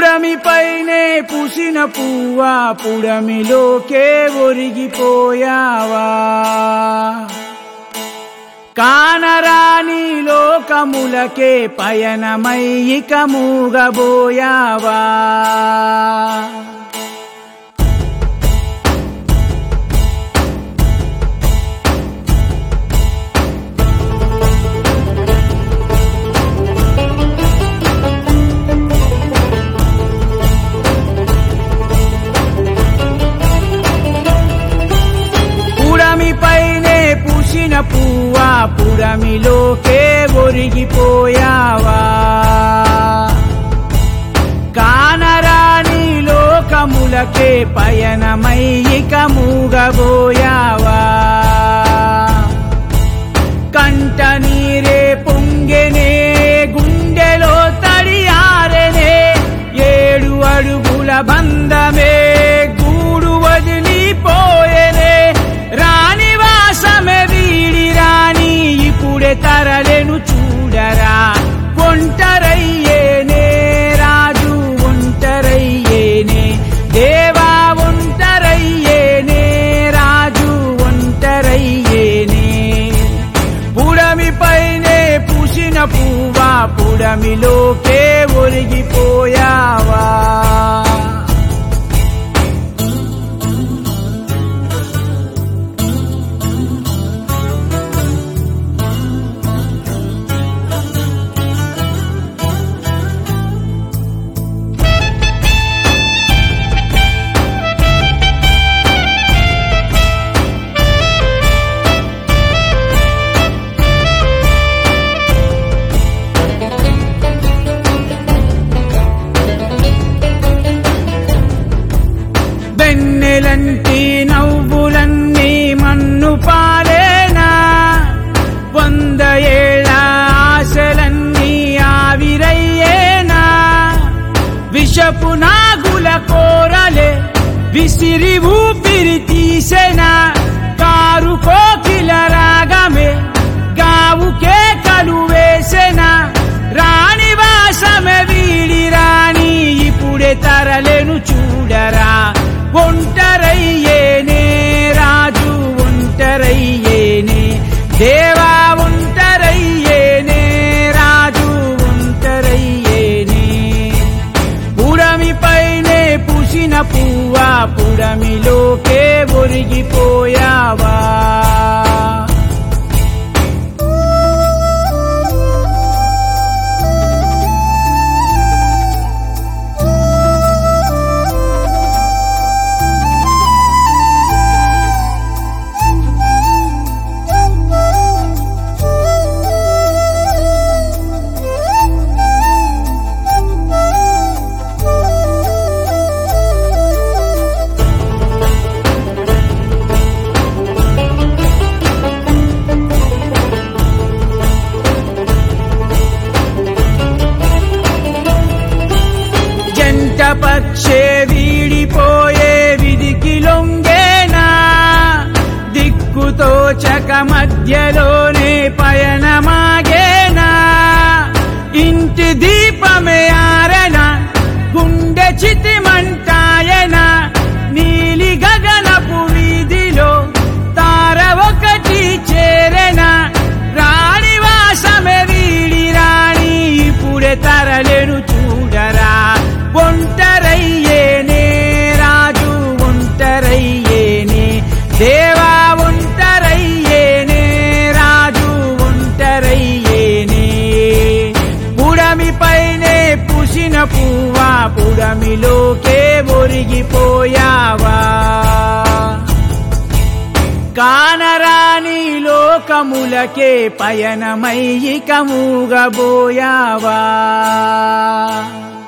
పుడమిపైనే పూసిన పువ్వా పుడమిలోకే ఒరిగిపోయావా కానరాని లోకములకే పయనమై ఇక మూగబోయావా పుడమిపైనే పూసిన పువ్వా పుడమిలోకే ఒరిగిపోయావా కానరాని లోకములకే పయనమై ఇక మూగబోయావా కంట నీరే పొంగెనే గుండెలో తడియారెనే ఏడు అడుగుల బంధమే గూడు వదిలిపోయెనే రాణి వాసమే వీడి రాణి ఇప్పుడే తరలెను చూడరా ఒంటరయ్యేనే రాజు ఒంటరయ్యేనే దేవా ఒంటరయ్యేనే రాజు ఒంటరయ్యేనే పుడమిపైనే పూసిన పువ్వా పుడమిలోకే ఒరిగిపోయావా వెన్నెలంటి నవ్వులన్నీ మన్ను పాలేనా వంద ఏళ్ళ ఆశలన్నీ ఆవిరయ్యేనా విషపు నాగుల కోరలే విసిరి ఊపిరి తీసెనా కారు కోకిల రాగమే గావుకే కలు వేసెనా రాణి వాసమే వీడి రాణి ఇప్పుడే తరలేను చూడరా ఒంటరయ్యేనే రాజు ఒంటరయ్యేనే దేవా ఒంటరయ్యేనే రాజు ఒంటరయ్యేనే పుడమిపైనే పూసిన పువ్వా పుడమిలోకే ఒరిగిపోయావా జంట పక్షే వీడిపోయే విధికి లొంగేనా దిక్కుతో చక మధ్యలోనే పయనమాగేనా ఇంటి దీపమే ఆరనా గుండె చితిమంటాయనా నీలి గగనపు వీధిలో తార ఒకటి చేరెనా రాణి వాసమే వీడి రాణి ఇప్పుడే తరలేను చూడరా ఒంటరయ్యేనే రాజు ఒంటరయ్యేనే దేవా ఒంటరయ్యేనే రాజు ఒంటరయ్యేనే పుడమిపైనే పూసిన పువ్వా పుడమిలోకే ఒరిగిపోయావా కానరాని లోకములకే పయనమై ఇక మూగబోయావా